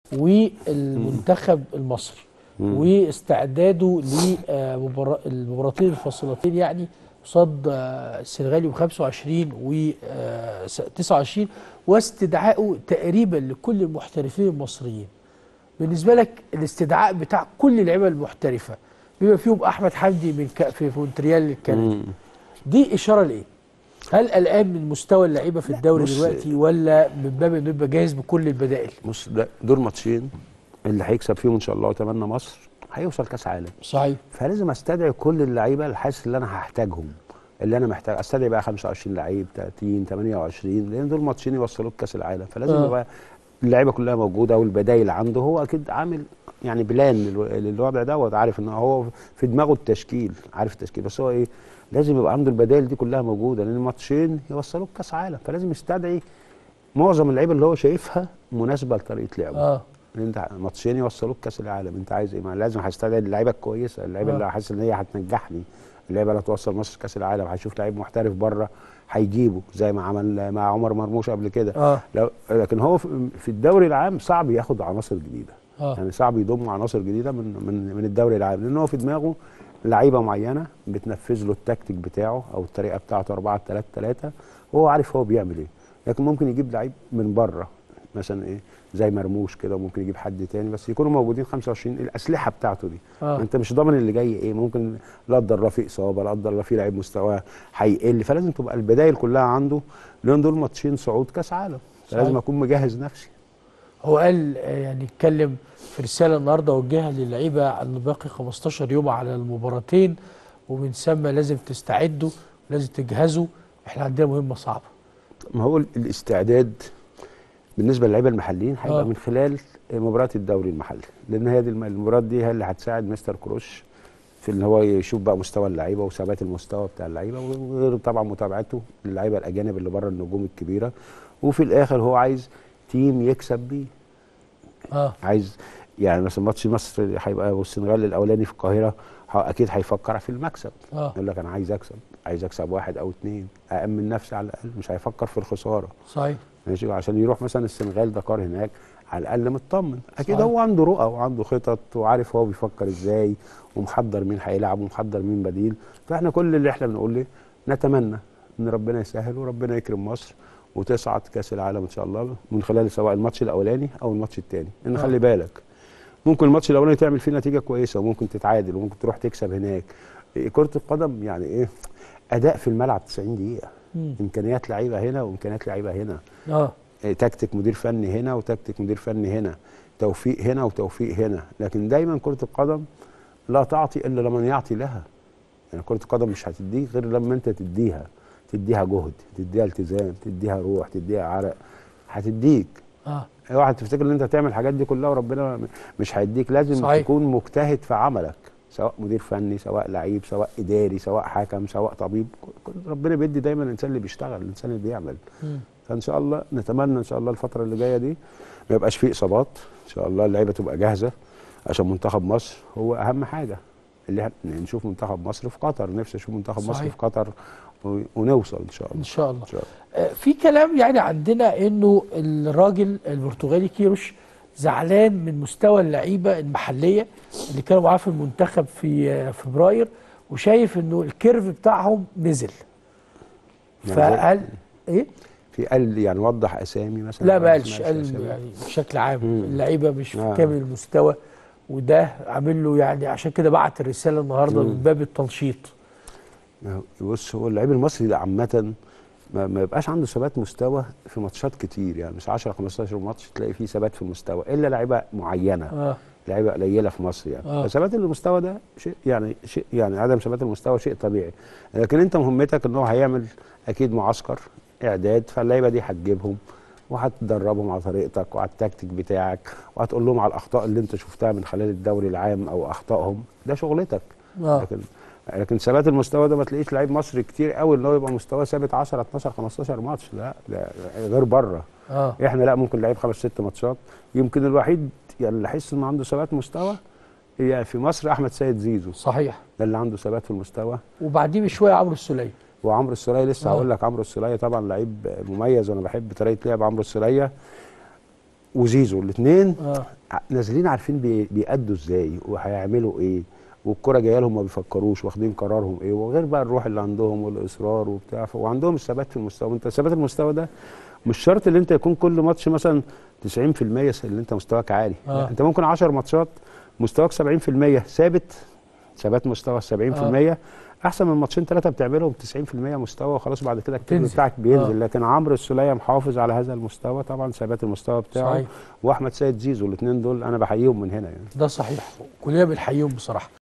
والمنتخب المصري واستعداده للمباراتين الفاصلتين يعني قصاد آه، السنغال يوم 25 و آه، س- 29 واستدعائه تقريبا لكل المحترفين المصريين بالنسبه لك الاستدعاء بتاع كل اللعيبه المحترفه بما فيهم احمد حمدي من ك... في مونتريال الكندي دي اشاره لايه؟ هل قلقان من مستوى اللعيبه في الدوري بص- دلوقتي ولا من باب انه يبقى جاهز بكل البدائل؟ بص ده دول ماتشين اللي هيكسب فيهم ان شاء الله ويتمنى مصر هيوصل كاس عالم صحيح فلازم استدعي كل اللعيبه اللي حاسس ان انا هحتاجهم اللي انا محتاج استدعي بقى 25 لعيب 30 28 لان دول ماتشين يوصلوك كاس العالم فلازم آه. يبقى اللعيبه كلها موجوده والبدايل عنده هو اكيد عامل يعني بلان للو- للوضع دوت عارف ان هو في دماغه التشكيل عارف التشكيل بس هو ايه لازم يبقى عنده البدايل دي كلها موجوده لان الماتشين يوصلوك كاس عالم فلازم يستدعي معظم اللعيبه اللي هو شايفها مناسبه لطريقه لعبه اه ان انت ماتشين يوصلوك كاس العالم انت عايز ايه ما لازم هستدعي اللعيبه الكويسه اللعيبه آه. اللي حاسس ان هي هتنجحني اللعيبه اللي هتوصل مصر كاس العالم هيشوف لعيب محترف بره هيجيبه زي ما عمل مع عمر مرموش قبل كده اه لو لكن هو في في الدوري العام صعب ياخد عناصر جديده اه يعني صعب يضم عناصر جديده من من من الدوري العام لان هو في دماغه لعيبه معينه بتنفذ له التكتيك بتاعه او الطريقه بتاعته 4 3 3 وهو عارف هو بيعمل ايه لكن ممكن يجيب لعيب من بره مثلا ايه زي مرموش كده وممكن يجيب حد تاني بس يكونوا موجودين 25 الاسلحه بتاعته دي اه انت مش ضامن اللي جاي ايه ممكن لا قدر الله في اصابه لا قدر الله في لعيب مستواه هيقل فلازم تبقى البدايل كلها عنده لان دول ماتشين صعود كاس عالم صحيح. فلازم اكون مجهز نفسي هو قال آه، يعني اتكلم في رساله النهارده وجهها للعيبه انه باقي 15 يوم على المباراتين ومن ثم لازم تستعدوا لازم تجهزوا احنا عندنا مهمه صعبه ما هو ال- الاستعداد بالنسبه للعيبه المحليين هيبقى آه. من خلال مباريات الدوري المحلي لان هي دي الم- المباريات دي هي اللي هتساعد مستر كروش في ان هو يشوف بقى مستوى اللعيبه وثبات المستوى بتاع اللعيبه وغير طبعا متابعته للعيبه الاجانب اللي بره النجوم الكبيره وفي الاخر هو عايز تيم يكسب بيه اه عايز يعني مثلا ماتش مصر هيبقى والسنغال الاولاني في القاهره ه- اكيد هيفكر في المكسب اه يقول لك انا عايز اكسب عايز اكسب واحد او اتنين أأمن نفسي على الاقل مش هيفكر في الخساره صحيح ماشي عشان يروح مثلا السنغال دكار هناك على الاقل مطمن اكيد صحيح. هو عنده رؤى وعنده خطط وعارف هو بيفكر ازاي ومحضر مين هيلعب ومحضر مين بديل فاحنا كل اللي احنا بنقول له نتمنى ان ربنا يسهل وربنا يكرم مصر وتصعد كاس العالم ان شاء الله من خلال سواء الماتش الاولاني او الماتش الثاني لان آه. خلي بالك ممكن الماتش الاولاني تعمل فيه نتيجه كويسه وممكن تتعادل وممكن تروح تكسب هناك إيه، كره القدم يعني ايه اداء في الملعب 90 دقيقه مم. امكانيات لعيبه هنا وامكانيات لعيبه هنا اه إيه، تكتيك مدير فني هنا وتكتيك مدير فني هنا توفيق هنا وتوفيق هنا لكن دايما كرة القدم لا تعطي إلا لمن يعطي لها يعني كرة القدم مش هتديك غير لما أنت تديها تديها جهد تديها التزام تديها روح تديها عرق هتديك اه اوعى تفتكر ان انت تعمل الحاجات دي كلها وربنا مش هيديك لازم صحيح. صحيح. تكون مجتهد في عملك سواء مدير فني سواء لعيب سواء اداري سواء حكم سواء طبيب كل- ربنا بيدي دايما الانسان اللي بيشتغل الانسان اللي بيعمل مم. فان شاء الله نتمنى ان شاء الله الفتره اللي جايه دي ما يبقاش فيه اصابات ان شاء الله اللعيبه تبقى جاهزه عشان منتخب مصر هو اهم حاجه اللي احنا نشوف منتخب مصر في قطر نفسي اشوف منتخب مصر صحيح. في قطر و- ونوصل ان شاء الله ان شاء الله ان شاء الله آه، في كلام يعني عندنا انه الراجل البرتغالي كيروش زعلان من مستوى اللعيبه المحليه اللي كانوا معاه في المنتخب في آه، فبراير وشايف انه الكيرف بتاعهم نزل يعني فقال ايه؟ في قال يعني وضح اسامي مثلا لا ما ولا قالش سمعش قال أسامي؟ يعني بشكل عام مم. اللعيبه مش في آه. كامل المستوى وده عامل له يعني عشان كده بعت الرساله النهارده مم. من باب التنشيط بص هو اللعيب المصري ده عامة ما, ما يبقاش عنده ثبات مستوى في ماتشات كتير يعني مش 10 15 ماتش تلاقي فيه ثبات في المستوى الا لعيبه معينه اه لعيبه قليله في مصر يعني آه. فثبات المستوى ده شيء يعني شيء يعني عدم ثبات المستوى شيء طبيعي لكن انت مهمتك ان هو هيعمل اكيد معسكر اعداد فاللعيبه دي هتجيبهم وهتدربهم على طريقتك وعلى التكتيك بتاعك وهتقول لهم على الاخطاء اللي انت شفتها من خلال الدوري العام او اخطائهم ده شغلتك اه لكن لكن ثبات المستوى ده ما تلاقيش لعيب مصري كتير قوي اللي هو يبقى مستواه ثابت 10 12 15 ماتش لا ده غير بره اه احنا لا ممكن لعيب خمس ست ماتشات يمكن الوحيد يعني اللي احس انه عنده ثبات مستوى هي في مصر احمد سيد زيزو صحيح ده اللي عنده ثبات في المستوى وبعديه بشويه عمرو السوليه وعمرو السوليه لسه آه. هقول لك عمرو السوليه طبعا لعيب مميز وانا بحب طريقه لعب عمرو السوليه وزيزو الاثنين اه نازلين عارفين بي- بيأدوا ازاي وهيعملوا ايه والكرة جايه لهم ما بيفكروش واخدين قرارهم ايه وغير بقى الروح اللي عندهم والاصرار وبتاع ف- وعندهم الثبات في المستوى انت ثبات المستوى ده مش شرط ان انت يكون كل ماتش مثلا 90% اللي انت مستواك عالي آه. لا، انت ممكن 10 ماتشات مستواك 70% ثابت ثبات مستوى 70% احسن من ماتشين ثلاثه بتعملهم 90% مستوى وخلاص بعد كده الكيرف تنزل. بتاعك بينزل آه. لكن عمرو السوليه محافظ على هذا المستوى طبعا ثبات المستوى بتاعه صحيح واحمد سيد زيزو الاثنين دول انا بحييهم من هنا يعني ده صحيح كلنا بنحييهم بصراحه